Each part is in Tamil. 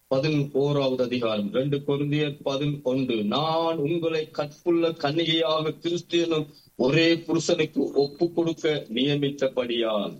பதினோராவது அதிகாரம் ரெண்டு கொரிந்தியர் பதினொன்று நான் உங்களை கற்புள்ள கன்னிகையாக கிறிஸ்தியனும் ஒரே புருஷனுக்கு ஒப்பு கொடுக்க நியமித்தபடியால்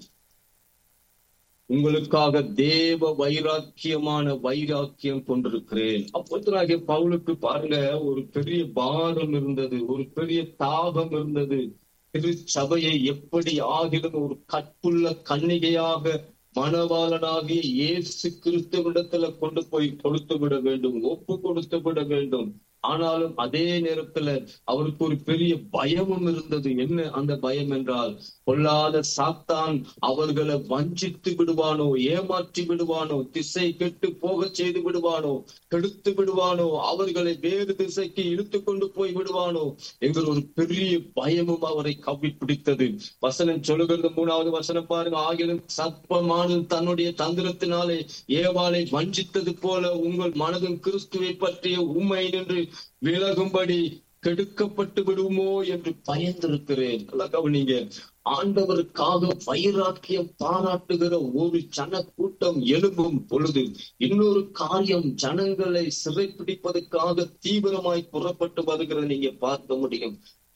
உங்களுக்காக தேவ வைராக்கியமான வைராக்கியம் கொண்டிருக்கிறேன் அப்போத்தனாகிய பவுலுக்கு பாருங்க ஒரு பெரிய பாரம் இருந்தது ஒரு பெரிய தாபம் இருந்தது திருச்சபையை எப்படி ஆகிலும் ஒரு கற்புள்ள கன்னிகையாக மணவாளனாகிய இயேசு கிறிஸ்துவிடத்துல கொண்டு போய் கொடுத்து விட வேண்டும் ஒப்பு கொடுத்து விட வேண்டும் ஆனாலும் அதே நேரத்துல அவருக்கு ஒரு பெரிய பயமும் இருந்தது என்ன அந்த பயம் என்றால் கொள்ளாத சாத்தான் அவர்களை வஞ்சித்து விடுவானோ ஏமாற்றி விடுவானோ திசை கெட்டு போக செய்து விடுவானோ கெடுத்து விடுவானோ அவர்களை வேறு திசைக்கு இழுத்து கொண்டு போய் விடுவானோ என்கிற ஒரு பெரிய பயமும் அவரை கவ்வி பிடித்தது வசனம் சொல்லுகிறது மூணாவது வசனம் பாருங்க ஆகிலும் சர்ப்பமானது தன்னுடைய தந்திரத்தினாலே ஏவாளை வஞ்சித்தது போல உங்கள் மனதும் கிறிஸ்துவை பற்றிய உண்மை நின்று விலகும்படி கெடுக்கப்பட்டு விடுமோ என்று பயந்திருக்கிறேன் நல்லா கவனிங்க ஆண்டவருக்காக வைராக்கியம் பாராட்டுகிற ஒரு ஜன கூட்டம் எழும்பும் பொழுது இன்னொரு காரியம் ஜனங்களை சிறைப்பிடிப்பதற்காக தீவிரமாய் புறப்பட்டு வருகிறத நீங்க பார்க்க முடியும்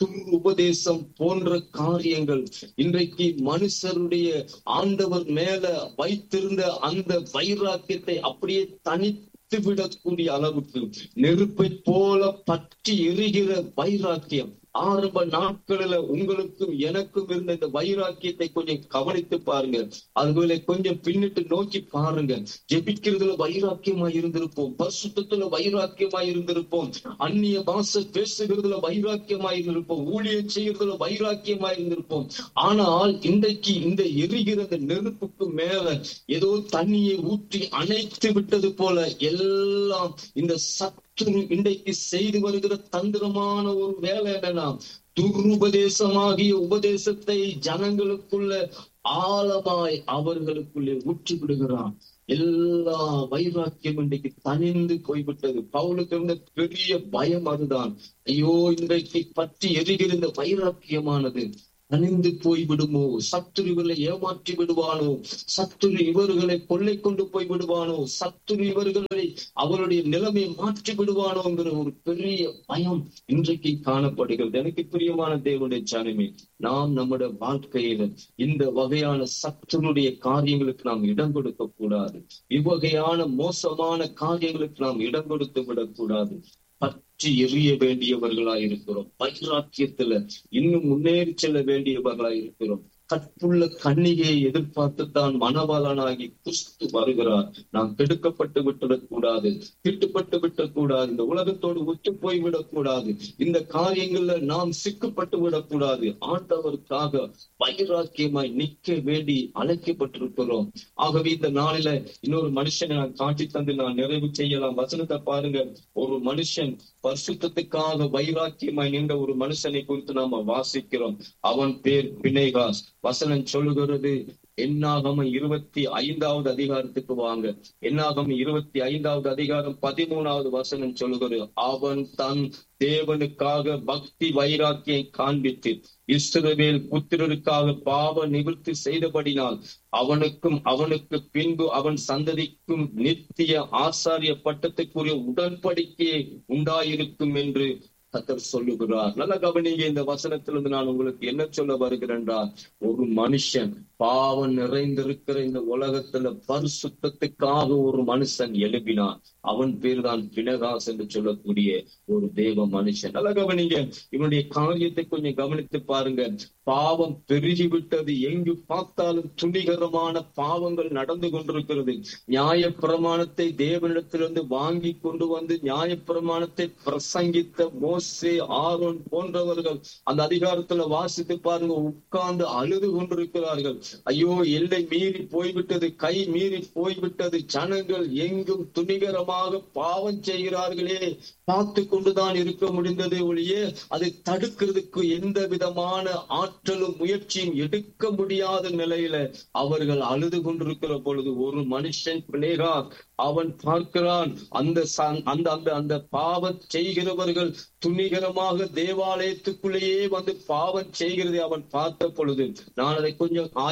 உபதேசம் போன்ற காரியங்கள் இன்றைக்கு மனுஷருடைய ஆண்டவர் மேல வைத்திருந்த அந்த வைராக்கியத்தை அப்படியே தனித்து விடக்கூடிய அளவுக்கு நெருப்பை போல பற்றி எரிகிற வைராக்கியம் ஆரம்ப நாட்களில உங்களுக்கும் எனக்கும் இருந்த இந்த வைராக்கியத்தை கொஞ்சம் கவனித்து பாருங்க அதுகளை கொஞ்சம் பின்னிட்டு நோக்கி பாருங்க ஜெபிக்கிறதுல வைராக்கியமா இருந்திருப்போம் பரிசுத்தத்துல வைராக்கியமா இருந்திருப்போம் அந்நிய பாச பேசுகிறதுல வைராக்கியமா இருந்திருப்போம் ஊழியம் செய்யறதுல வைராக்கியமா இருந்திருப்போம் ஆனால் இன்றைக்கு இந்த எரிகிற இந்த நெருப்புக்கு மேல ஏதோ தண்ணியை ஊற்றி அணைத்து விட்டது போல எல்லாம் இந்த சத் இன்றைக்கு செய்து வருகிற தந்திரமான ஒரு வேலை என்னன்னா துருபதேசமாகிய உபதேசத்தை ஜனங்களுக்குள்ள ஆழமாய் அவர்களுக்குள்ளே ஊற்றி விடுகிறான் எல்லா வைராக்கியம் இன்றைக்கு தனிந்து போய்விட்டது பவுலுக்கு இருந்த பெரிய பயம் அதுதான் ஐயோ இன்றைக்கு பற்றி எரிகிற இந்த வைராக்கியமானது தனிந்து போய் விடுமோ சத்துரு இவர்களை ஏமாற்றி விடுவானோ சத்துரு இவர்களை கொள்ளை கொண்டு போய் விடுவானோ சத்துரு இவர்களை அவருடைய நிலைமையை மாற்றி விடுவானோங்கிற ஒரு பெரிய பயம் இன்றைக்கு காணப்படுகிறது எனக்கு பிரியமான தேவனுடைய ஜனமே நாம் நம்முடைய வாழ்க்கையில இந்த வகையான சத்துருடைய காரியங்களுக்கு நாம் இடம் கொடுக்க கூடாது இவ்வகையான மோசமான காரியங்களுக்கு நாம் இடம் கொடுத்து விடக்கூடாது பற்றி எரிய வேண்டியவர்களாய் இருக்கிறோம் வைராக்கியத்துல இன்னும் முன்னேறி செல்ல வேண்டியவர்களாய் இருக்கிறோம் கற்புள்ள கண்ணிகையை எதிர்பார்த்துத்தான் மனவாளனாகி கிறிஸ்து வருகிறார் நாம் கெடுக்கப்பட்டு விட்டுவிடக் கூடாது திட்டுப்பட்டு விடக் கூடாது இந்த உலகத்தோடு ஒத்து போய் விடக்கூடாது இந்த காரியங்கள்ல நாம் சிக்கப்பட்டு விடக்கூடாது ஆண்டவருக்காக வைராக்கியமாய் நிக்க வேண்டி அழைக்கப்பட்டிருக்கிறோம் ஆகவே இந்த நாளில இன்னொரு மனுஷனை நான் காட்டி தந்து நான் நிறைவு செய்யலாம் வசனத்தை பாருங்க ஒரு மனுஷன் பரிசுத்தத்துக்காக வைராக்கியமாய் நின்ற ஒரு மனுஷனை குறித்து நாம வாசிக்கிறோம் அவன் பேர் பிணைகாஸ் வசனம் சொல்லுகிறது என்னாகம இருபத்தி ஐந்தாவது அதிகாரத்துக்கு வாங்க என்னாகம இருபத்தி ஐந்தாவது அதிகாரம் பதிமூணாவது வசனம் சொல்லுகிறது அவன் தன் தேவனுக்காக பக்தி வைராக்கியை காண்பித்து இஸ்ரவேல் புத்திரருக்காக பாவ நிவர்த்தி செய்தபடினால் அவனுக்கும் அவனுக்கு பின்பு அவன் சந்ததிக்கும் நித்திய ஆசாரிய பட்டத்துக்குரிய உடன்படிக்கையை உண்டாயிருக்கும் என்று கத்தர் சொல்லுகிறார் நல்ல கவனிங்க இந்த வசனத்திலிருந்து நான் உங்களுக்கு என்ன சொல்ல வருகிறேன்றால் ஒரு மனுஷன் பாவம் நிறைந்திருக்கிற இந்த உலகத்துல பரிசுத்தத்துக்காக ஒரு மனுஷன் எழுப்பினான் அவன் பேர் தான் பினகாஸ் என்று சொல்லக்கூடிய ஒரு தேவ மனுஷன் நல்ல கவனிங்க இவனுடைய காரியத்தை கொஞ்சம் கவனித்து பாருங்க பாவம் பெருகி விட்டது எங்கு பார்த்தாலும் துணிகரமான பாவங்கள் நடந்து கொண்டிருக்கிறது நியாய பிரமாணத்தை தேவனிடத்திலிருந்து வாங்கி கொண்டு வந்து நியாய பிரமாணத்தை பிரசங்கித்த மோசே ஆரோன் போன்றவர்கள் அந்த அதிகாரத்துல வாசித்து பாருங்க உட்கார்ந்து அழுது கொண்டிருக்கிறார்கள் ஐயோ எல்லை மீறி போய்விட்டது கை மீறி போய்விட்டது ஜனங்கள் எங்கும் துணிகரமாக பாவம் செய்கிறார்களே பார்த்து கொண்டுதான் இருக்க முடிந்ததே ஒழிய அதை தடுக்கிறதுக்கு எந்த விதமான ஆற்றலும் முயற்சியும் எடுக்க முடியாத நிலையில அவர்கள் அழுது கொண்டிருக்கிற பொழுது ஒரு மனுஷன் பிளேகா அவன் பார்க்கிறான் அந்த அந்த அந்த அந்த பாவம் செய்கிறவர்கள் துணிகரமாக தேவாலயத்துக்குள்ளேயே வந்து பாவம் செய்கிறதை அவன் பார்த்த பொழுது நான் அதை கொஞ்சம் ஆய்வு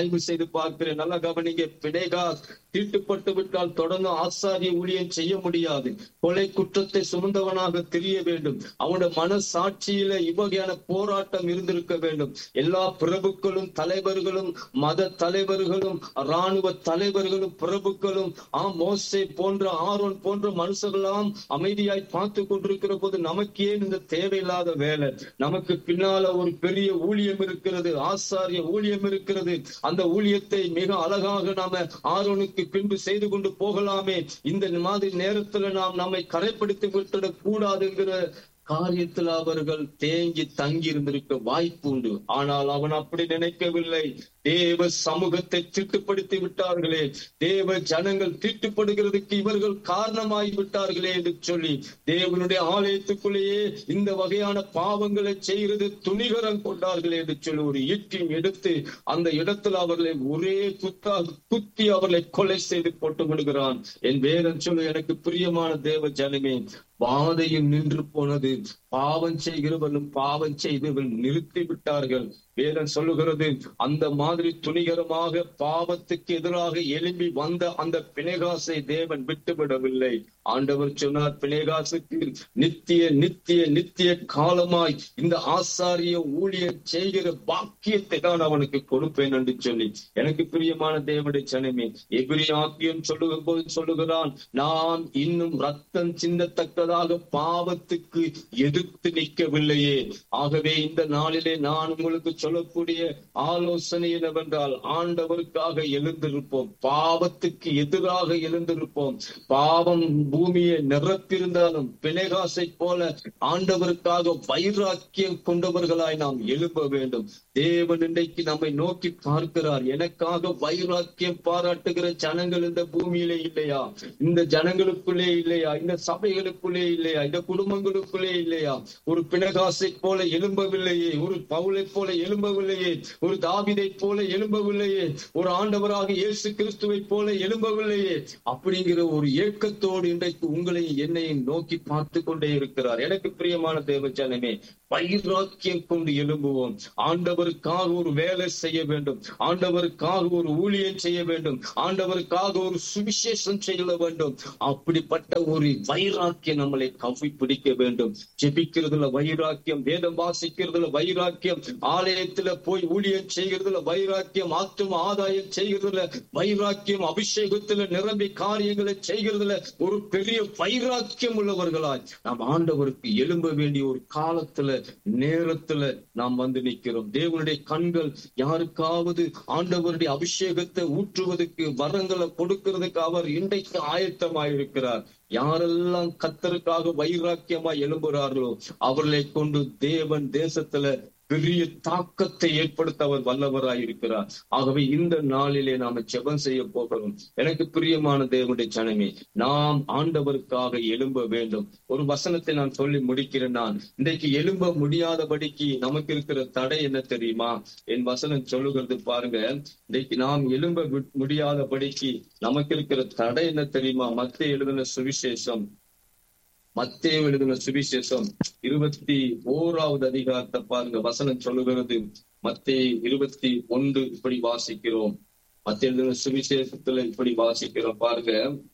ஆய்வு செய்து பார்க்கிறேன் நல்லா கவனிங்க பினேகா தீட்டுப்பட்டு விட்டால் தொடர்ந்து ஆசாரிய ஊழியம் செய்ய முடியாது கொலை குற்றத்தை சுமந்தவனாக தெரிய வேண்டும் அவனுடைய மனசாட்சியில இவ்வகையான போராட்டம் இருந்திருக்க வேண்டும் எல்லா பிரபுக்களும் தலைவர்களும் மத தலைவர்களும் ராணுவ தலைவர்களும் பிரபுக்களும் ஆ மோசே போன்ற ஆரோன் போன்ற மனுஷர்களாம் அமைதியாய் பார்த்து கொண்டிருக்கிற போது நமக்கு ஏன் இந்த தேவையில்லாத வேலை நமக்கு பின்னால ஒரு பெரிய ஊழியம் இருக்கிறது ஆசாரிய ஊழியம் இருக்கிறது அந்த ஊழியத்தை மிக அழகாக நாம ஆரோனுக்கு பின்பு செய்து கொண்டு போகலாமே இந்த மாதிரி நேரத்துல நாம் நம்மை கரைப்படுத்தி விட்டுடக் கூடாதுங்கிற காரியத்தில் அவர்கள் தேங்கி தங்கி இருந்திருக்க வாய்ப்பு உண்டு ஆனால் அவன் அப்படி நினைக்கவில்லை தேவ சமூகத்தை திட்டுப்படுத்தி விட்டார்களே தேவ ஜனங்கள் தீட்டுப்படுகிறதுக்கு இவர்கள் காரணமாகி விட்டார்களே என்று சொல்லி தேவனுடைய ஆலயத்துக்குள்ளேயே இந்த வகையான பாவங்களை செய்கிறது துணிகரம் கொண்டார்களே என்று சொல்லி ஒரு ஈட்டியும் எடுத்து அந்த இடத்துல அவர்களை ஒரே குத்தாக குத்தி அவர்களை கொலை செய்து போட்டு விடுகிறான் என் வேதம் சொல்லு எனக்கு பிரியமான தேவ ஜனமே பாதையில் நின்று போனது பாவம் செய்கிறவர்களும் பாவம் செய்தவர்கள் நிறுத்தி விட்டார்கள் வேதம் சொல்லுகிறது அந்த மாதிரி துணிகரமாக பாவத்துக்கு எதிராக எழும்பி வந்த அந்த பிணைகாசை தேவன் விட்டுவிடவில்லை ஆண்டவர் சொன்னார் பிணைகாசுக்கு நித்திய நித்திய நித்திய காலமாய் இந்த ஆசாரிய ஊழிய செய்கிற பாக்கியத்தை தான் அவனுக்கு கொடுப்பேன் என்று சொல்லி எனக்கு பிரியமான தேவனுடைய சனமே எபிரி ஆக்கியம் சொல்லுகிற போது சொல்லுகிறான் நாம் இன்னும் ரத்தம் சிந்தத்தக்கதாக பாவத்துக்கு எதிர்த்து நிற்கவில்லையே ஆகவே இந்த நாளிலே நான் உங்களுக்கு சொல்லக்கூடிய ஆலோசனை என்னவென்றால் ஆண்டவருக்காக எழுந்திருப்போம் பாவத்துக்கு எதிராக எழுந்திருப்போம் பாவம் பூமியை நிரப்பியிருந்தாலும் பிணைகாசை போல ஆண்டவருக்காக வைராக்கியம் கொண்டவர்களாய் நாம் எழும்ப வேண்டும் தேவன் இன்றைக்கு நம்மை நோக்கி பார்க்கிறார் எனக்காக வைராக்கியம் பாராட்டுகிற ஜனங்கள் இந்த பூமியிலே இல்லையா இந்த ஜனங்களுக்குள்ளே இல்லையா இந்த சபைகளுக்குள்ளே இல்லையா இந்த குடும்பங்களுக்குள்ளே இல்லையா ஒரு பிணகாசை போல எழும்பவில்லையே ஒரு பவுலை போல எழும்பவில்லையே ஒரு தாவிதை போல எழும்பவில்லையே ஒரு ஆண்டவராக இயேசு கிறிஸ்துவை போல எழும்பவில்லையே அப்படிங்கிற ஒரு ஏக்கத்தோடு இன்றைக்கு உங்களையும் என்னையும் நோக்கி பார்த்து கொண்டே இருக்கிறார் எனக்கு பிரியமான தேவஜனமே வைராக்கியம் கொண்டு எழும்புவோம் ஆண்டவருக்காக ஒரு வேலை செய்ய வேண்டும் ஆண்டவருக்காக ஒரு ஊழியம் செய்ய வேண்டும் ஆண்டவருக்காக ஒரு சுவிசேஷம் செய்ய வேண்டும் அப்படிப்பட்ட ஒரு வைராக்கியம் நம்மளை கவி பிடிக்க வேண்டும் ஜெபிக்கிறதுல வைராக்கியம் வேதம் வாசிக்கிறதுல வைராக்கியம் ஆலயத்துல போய் ஊழியம் செய்கிறதுல வைராக்கியம் ஆத்தும ஆதாயம் செய்கிறதுல வைராக்கியம் அபிஷேகத்துல நிரம்பி காரியங்களை செய்கிறதுல ஒரு பெரிய வைராக்கியம் உள்ளவர்களாய் நாம் ஆண்டவருக்கு எழும்ப வேண்டிய ஒரு காலத்துல நேரத்துல நாம் வந்து நிற்கிறோம் தேவனுடைய கண்கள் யாருக்காவது ஆண்டவருடைய அபிஷேகத்தை ஊற்றுவதற்கு வரங்களை கொடுக்கிறதுக்கு அவர் இன்றைக்கு ஆயத்தமாயிருக்கிறார் யாரெல்லாம் கத்தருக்காக வைராக்கியமா எழும்புகிறார்களோ அவர்களை கொண்டு தேவன் தேசத்துல பெரிய தாக்கத்தை ஏற்படுத்த அவர் வல்லவராய் இருக்கிறார் ஆகவே இந்த நாளிலே நாம ஜெபம் செய்ய போகிறோம் எனக்கு பிரியமான தேவனுடைய ஜனமே நாம் ஆண்டவருக்காக எழும்ப வேண்டும் ஒரு வசனத்தை நான் சொல்லி முடிக்கிறேன் நான் இன்றைக்கு எழும்ப முடியாதபடிக்கு நமக்கு இருக்கிற தடை என்ன தெரியுமா என் வசனம் சொல்லுகிறது பாருங்க இன்றைக்கு நாம் எழும்ப முடியாதபடிக்கு நமக்கு இருக்கிற தடை என்ன தெரியுமா மத்திய எழுதின சுவிசேஷம் மத்தேவ எழுதின சுவிசேஷம் இருபத்தி ஓராவது அதிகாரத்தை பாருங்க வசனம் சொல்லுகிறது மத்தே இருபத்தி ஒன்று இப்படி வாசிக்கிறோம் மத்திய எழுதின சுவிசேஷத்துல இப்படி வாசிக்கிறோம் பாருங்க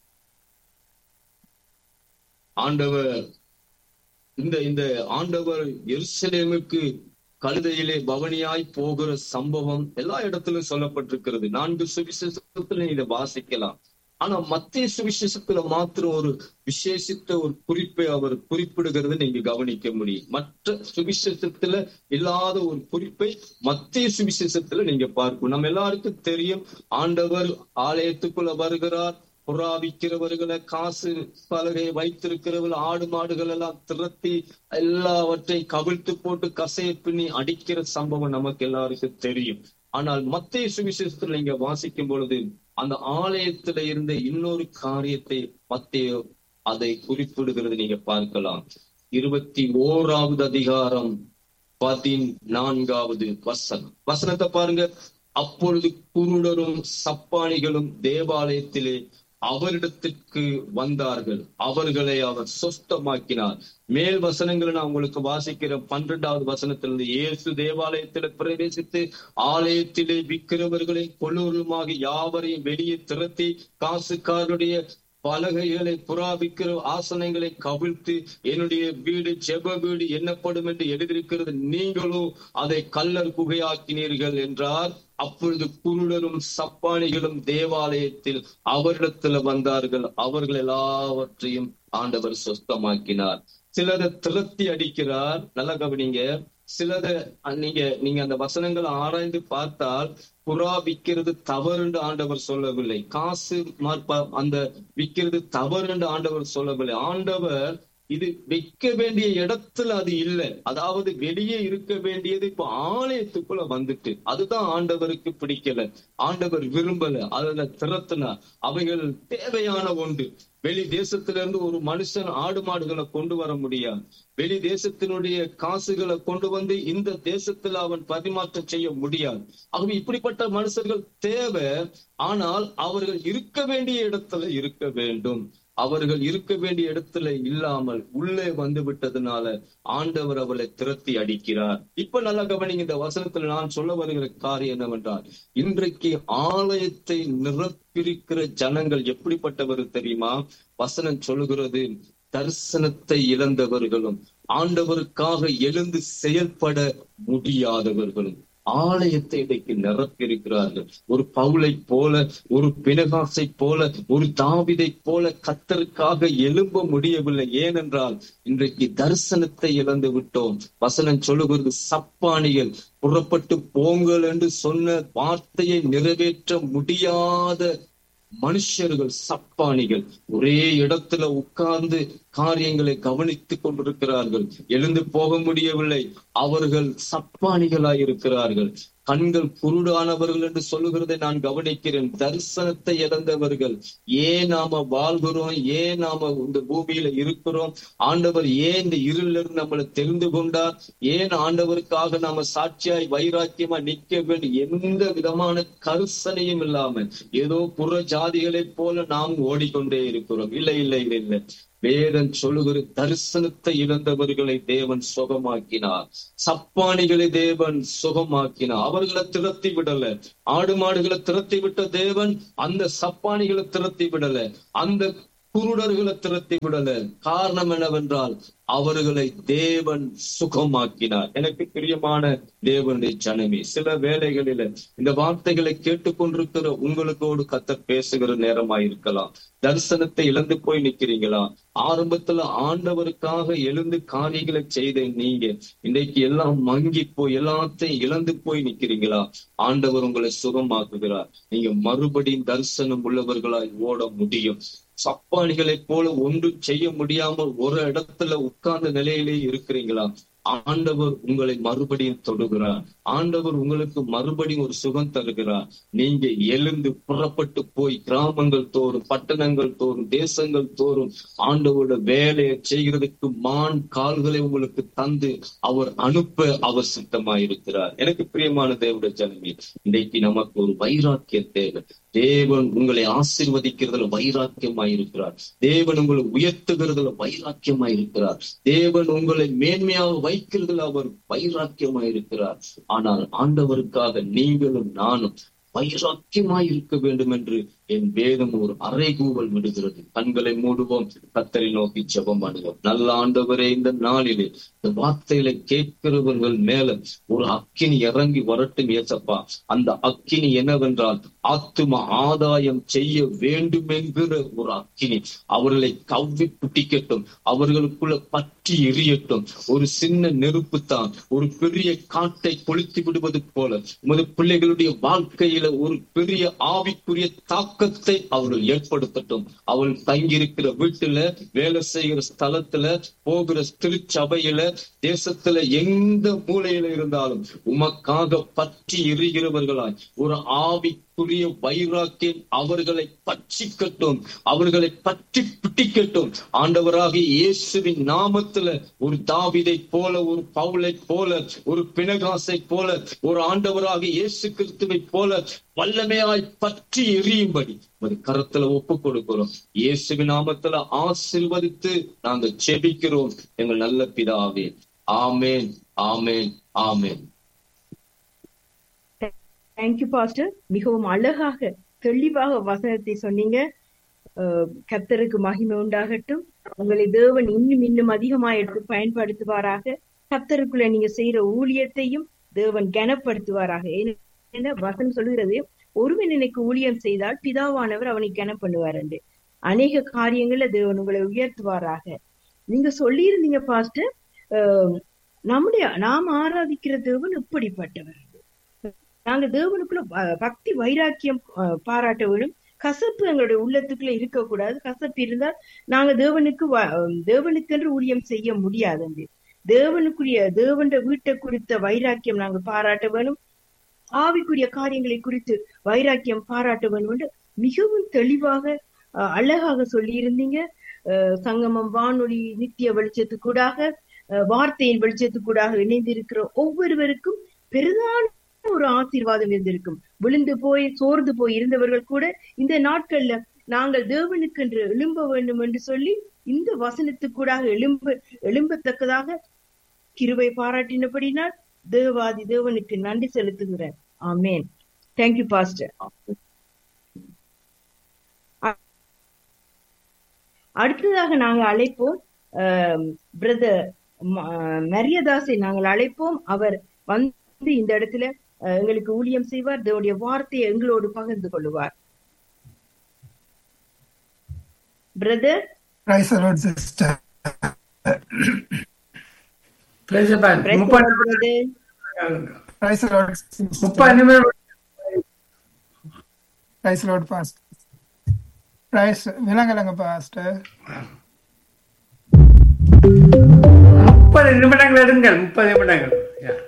ஆண்டவர் இந்த இந்த ஆண்டவர் எருசலேமுக்கு கழுதையிலே பவனியாய் போகிற சம்பவம் எல்லா இடத்திலும் சொல்லப்பட்டிருக்கிறது நான்கு சுவிசேஷத்துல இதை வாசிக்கலாம் ஆனா மத்திய சுவிசேஷத்துல மாத்திரம் ஒரு விசேஷித்த ஒரு குறிப்பை அவர் குறிப்பிடுகிறத நீங்க கவனிக்க முடியும் மற்ற சுவிசேஷத்துல இல்லாத ஒரு குறிப்பை மத்திய சுவிசேஷத்துல நீங்க பார்க்கணும் நம்ம எல்லாருக்கும் தெரியும் ஆண்டவர் ஆலயத்துக்குள்ள வருகிறார் புறா விற்கிறவர்களை காசு பலகை வைத்திருக்கிறவர்கள் ஆடு மாடுகள் எல்லாம் திரட்டி எல்லாவற்றையும் கவிழ்த்து போட்டு கசையை பின்னி அடிக்கிற சம்பவம் நமக்கு எல்லாருக்கும் தெரியும் ஆனால் மத்திய சுவிசேஷத்துல நீங்க வாசிக்கும் பொழுது அந்த ஆலயத்துல இருந்த இன்னொரு காரியத்தை மத்திய அதை குறிப்பிடுகிறது நீங்க பார்க்கலாம் இருபத்தி ஓராவது அதிகாரம் பதினான்காவது வசனம் வசனத்தை பாருங்க அப்பொழுது குருடரும் சப்பானிகளும் தேவாலயத்திலே அவரிடத்திற்கு வந்தார்கள் அவர்களை அவர் சொஸ்தமாக்கினார் மேல் வசனங்களை நான் உங்களுக்கு வாசிக்கிற பன்னிரெண்டாவது வசனத்திலிருந்து இயேசு தேவாலயத்தில் பிரவேசித்து ஆலயத்திலே விற்கிறவர்களை கொள்ளூருமாக யாவரையும் வெளியே திரட்டி காசுக்காரருடைய பலகைகளை புறாவிக்கிற ஆசனங்களை கவிழ்த்து என்னுடைய வீடு ஜெப வீடு எண்ணப்படும் என்று எழுதியிருக்கிறது நீங்களோ அதை கல்லர் குகையாக்கினீர்கள் என்றார் அப்பொழுது குருடரும் சப்பானிகளும் தேவாலயத்தில் அவரிடத்துல வந்தார்கள் அவர்கள் எல்லாவற்றையும் ஆண்டவர் சொஸ்தமாக்கினார் சிலரை திரத்தி அடிக்கிறார் நல்லா கவனிங்க சிலத நீங்க நீங்க அந்த வசனங்களை ஆராய்ந்து பார்த்தால் புறா விற்கிறது தவறுண்டு ஆண்டவர் சொல்லவில்லை காசு அந்த விற்கிறது தவறுண்டு ஆண்டவர் சொல்லவில்லை ஆண்டவர் இது வைக்க வேண்டிய இடத்துல அது இல்லை அதாவது வெளியே இருக்க வேண்டியது இப்ப ஆலயத்துக்குள்ள வந்துட்டு அதுதான் ஆண்டவருக்கு பிடிக்கல ஆண்டவர் விரும்பல அதுல திறத்துனா அவைகள் தேவையான ஒன்று வெளி தேசத்திலிருந்து ஒரு மனுஷன் ஆடு மாடுகளை கொண்டு வர முடியாது வெளி தேசத்தினுடைய காசுகளை கொண்டு வந்து இந்த தேசத்துல அவன் பரிமாற்றம் செய்ய முடியாது ஆகவே இப்படிப்பட்ட மனுஷர்கள் தேவை ஆனால் அவர்கள் இருக்க வேண்டிய இடத்துல இருக்க வேண்டும் அவர்கள் இருக்க வேண்டிய இடத்துல இல்லாமல் உள்ளே வந்து விட்டதுனால ஆண்டவர் அவளை திரத்தி அடிக்கிறார் இப்ப நல்லா கவனிங்க இந்த வசனத்துல நான் சொல்ல வருகிற காரியம் என்னவென்றால் இன்றைக்கு ஆலயத்தை நிரப்பிருக்கிற ஜனங்கள் எப்படிப்பட்டவர் தெரியுமா வசனம் சொல்லுகிறது தரிசனத்தை இழந்தவர்களும் ஆண்டவருக்காக எழுந்து செயல்பட முடியாதவர்களும் ஆலயத்தை இன்றைக்கு நிரப்பியிருக்கிறார்கள் ஒரு பவுளை போல ஒரு பினகாசை போல ஒரு தாவிதை போல கத்தருக்காக எழும்ப முடியவில்லை ஏனென்றால் இன்றைக்கு தரிசனத்தை இழந்து விட்டோம் வசனம் சொல்லுகிறது சப்பானிகள் புறப்பட்டு போங்கள் என்று சொன்ன வார்த்தையை நிறைவேற்ற முடியாத மனுஷர்கள் சப்பானிகள் ஒரே இடத்துல உட்கார்ந்து காரியங்களை கவனித்துக் கொண்டிருக்கிறார்கள் எழுந்து போக முடியவில்லை அவர்கள் சப்பானிகளாய் இருக்கிறார்கள் கண்கள் குருடானவர்கள் என்று சொல்லுகிறதை நான் கவனிக்கிறேன் தரிசனத்தை இழந்தவர்கள் ஏன் நாம வாழ்கிறோம் ஏன் நாம இந்த பூமியில இருக்கிறோம் ஆண்டவர் ஏன் இந்த இருளிலிருந்து நம்மளை தெரிந்து கொண்டார் ஏன் ஆண்டவருக்காக நாம சாட்சியாய் வைராக்கியமா நிக்க வேண்டும் எந்த விதமான கருசனையும் இல்லாம ஏதோ புற ஜாதிகளைப் போல நாம் ஓடிக்கொண்டே இருக்கிறோம் இல்லை இல்லை இல்லை இல்லை வேதன் சொல்லுகிற தரிசனத்தை இழந்தவர்களை தேவன் சுகமாக்கினார் சப்பானிகளை தேவன் சுகமாக்கினார் அவர்களை திரத்தி விடல ஆடு மாடுகளை திரத்தி விட்ட தேவன் அந்த சப்பானிகளை திரத்தி விடல அந்த குருடர்களை திரத்தி விடல காரணம் என்னவென்றால் அவர்களை தேவன் சுகமாக்கினார் எனக்கு பிரியமான தேவனுடைய ஜனமே சில வேலைகளில இந்த வார்த்தைகளை கேட்டுக்கொண்டிருக்கிற உங்களுக்கோடு கத்த பேசுகிற நேரமா இருக்கலாம் தரிசனத்தை இழந்து போய் நிக்கிறீங்களா ஆரம்பத்துல ஆண்டவருக்காக எழுந்து காரியங்களை செய்த நீங்க இன்னைக்கு எல்லாம் மங்கி போய் எல்லாத்தையும் இழந்து போய் நிக்கிறீங்களா ஆண்டவர் உங்களை சுகமாக்குகிறார் நீங்க மறுபடியும் தரிசனம் உள்ளவர்களாய் ஓட முடியும் சப்பானிகளைப் போல ஒன்றும் செய்ய முடியாமல் ஒரு இடத்துல உட்கார்ந்த நிலையிலே இருக்கிறீங்களா ஆண்டவர் உங்களை மறுபடியும் தொடுகிறார் ஆண்டவர் உங்களுக்கு மறுபடியும் ஒரு சுகம் தருகிறார் நீங்க எழுந்து புறப்பட்டு போய் கிராமங்கள் தோறும் பட்டணங்கள் தோறும் தேசங்கள் தோறும் ஆண்டவரோட வேலையை செய்கிறதுக்கு மான் கால்களை உங்களுக்கு தந்து அவர் அனுப்ப அவர் சித்தமாயிருக்கிறார் எனக்கு பிரியமான தேவட ஜனமே இன்றைக்கு நமக்கு ஒரு வைராக்கிய தேவை தேவன் உங்களை ஆசிர்வதிக்கிறதுல வைராக்கியமாயிருக்கிறார் தேவன் உங்களை உயர்த்துகிறதுல வைராக்கியமாயிருக்கிறார் தேவன் உங்களை மேன்மையாக வைக்கிறதுல அவர் வைராக்கியமாயிருக்கிறார் ஆனால் ஆண்டவருக்காக நீங்களும் நானும் வைராக்கியமாய் இருக்க வேண்டும் என்று என் வேதம் ஒரு அறைகூவல் விடுகிறது கண்களை மூடுவோம் கத்தரை நோக்கி ஜெபம் பண்ணுவோம் நல்ல ஆண்டவரே இந்த நாளிலே இந்த வார்த்தைகளை கேட்கிறவர்கள் மேல ஒரு அக்கினி இறங்கி வரட்டும் ஏசப்பா அந்த அக்கினி என்னவென்றால் ஆத்தும ஆதாயம் செய்ய வேண்டும் என்கிற ஒரு அக்கினி அவர்களை கவ்வி புட்டிக்கட்டும் அவர்களுக்குள்ள பற்றி எரியட்டும் ஒரு சின்ன நெருப்பு தான் ஒரு பெரிய காட்டை கொளுத்தி விடுவது போல உமது பிள்ளைகளுடைய வாழ்க்கையில ஒரு பெரிய ஆவிக்குரிய தாக்கத்தை அவர்கள் ஏற்படுத்தட்டும் அவள் தங்கியிருக்கிற வீட்டுல வேலை செய்கிற ஸ்தலத்துல போகிற திருச்சபையில தேசத்துல எந்த மூலையில இருந்தாலும் உமக்காக பற்றி எரிகிறவர்களாய் ஒரு ஆவி ஆவிக்குரிய வைராக்கியம் அவர்களை பட்சிக்கட்டும் அவர்களை பற்றி பிடிக்கட்டும் ஆண்டவராக இயேசுவின் நாமத்துல ஒரு தாவிதை போல ஒரு பவுலை போல ஒரு பிணகாசை போல ஒரு ஆண்டவராக இயேசு கிறிஸ்துவை போல வல்லமையாய் பற்றி எரியும்படி ஒரு கரத்துல ஒப்பு கொடுக்கிறோம் இயேசுவின் நாமத்துல ஆசிர்வதித்து நாங்க செபிக்கிறோம் எங்கள் நல்ல பிதாவே ஆமேன் ஆமேன் ஆமேன் தேங்க்யூ பாஸ்டர் மிகவும் அழகாக தெளிவாக வசனத்தை சொன்னீங்க அஹ், கர்த்தருக்கு மகிமை உண்டாகட்டும் உங்களை தேவன் இன்னும் இன்னும் அதிகமா எடுத்து பயன்படுத்துவாராக கர்த்தருக்குள்ள நீங்க செய்யற ஊழியத்தையும் தேவன் கனப்படுத்துவாராக ஏன்னா வசனம் சொல்லுகிறது ஒருவன் எனக்கு ஊழியம் செய்தால் பிதாவானவர் அவனை கனம் பண்ணுவார் என்று அநேக காரியங்கள்ல தேவன் உங்களை உயர்த்துவாராக நீங்க சொல்லியிருந்தீங்க பாஸ்டர் அஹ், நம்முடைய நாம் ஆராதிக்கிற தேவன் இப்படிப்பட்டவர் நாங்க தேவனுக்குள்ள ப- பக்தி வைராக்கியம் அஹ், பாராட்ட வேணும் கசப்பு எங்களுடைய உள்ளத்துக்குள்ள இருக்கக்கூடாது கசப்பு இருந்தால் நாங்க தேவனுக்கு வ- தேவனுக்கென்று ஊழியம் செய்ய முடியாது தேவனுக்குரிய தேவனுடைய வீட்டை குறித்த வைராக்கியம் நாங்க பாராட்ட வேணும் ஆவிக்குரிய காரியங்களை குறித்து வைராக்கியம் பாராட்ட வேண்டும் என்று மிகவும் தெளிவாக அஹ், அழகாக சொல்லியிருந்தீங்க அஹ், சங்கமம் வானொலி நித்திய வெளிச்சத்துக்கூடாக அஹ், வார்த்தையின் வெளிச்சத்துக்கூடாக இணைந்திருக்கிற ஒவ்வொருவருக்கும் பெரிதான ஒரு ஆசீர்வாதம் இருந்திருக்கும் விழுந்து போய் சோர்ந்து போய் இருந்தவர்கள் கூட இந்த நாட்கள்ல நாங்கள் தேவனுக்கென்று எழும்ப வேண்டும் என்று சொல்லி இந்த வசனத்துக்கூடாக எழும்ப எழும்பத்தக்கதாக கிருபை பாராட்டினபடினால் தேவாதி தேவனுக்கு நன்றி செலுத்துகிறேன் ஆமேன் தேங்க்யூ பாஸ்டர் அடுத்ததாக நாங்க அழைப்போம் பிரதர் மரியதாஸை நாங்கள் அழைப்போம் அவர் வந்து இந்த இடத்துல அஹ், எங்களுக்கு ஊழியம் செய்வார் தேவனுடைய வார்த்தையை எங்களோடு பகிர்ந்து கொள்ளுவார் brother Praise the Lord, sister. Praise the Lord. முப்பது brother Praise the Lord, sister. முப்பது நிமிடம் Praise the Lord, pastor. Praise விலங்கலங்க pastor. முப்பது நிமிடங்கள் எடுங்கள் முப்பது நிமிடங்கள் Yeah.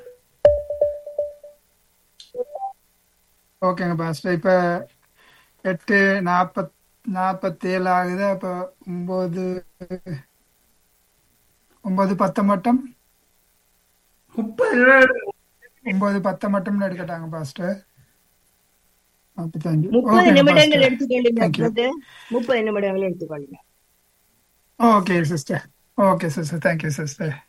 ஓகேங்க பாஸ்டர் இப்ப எட்டு நாப்பத் நாப்பத்தேழு ஆகுது அப்ப ஒன்பது ஒன்பது பத்து மட்டும் முப்பது நிமிடம் ஒன்பது பத்து மட்டும் எடுக்கட்டாங்க பாஸ்டர் நாற்பத்தஞ்சு முப்பது ஓகேங்க நிமிடங்கள் பாஸ்டர் எடுத்துக்கொள்ளுங்க Thank you. பிரதர் முப்பது நிமிடங்கள் எடுத்துக்கொள்ளுங்க okay sister okay sister thank you sister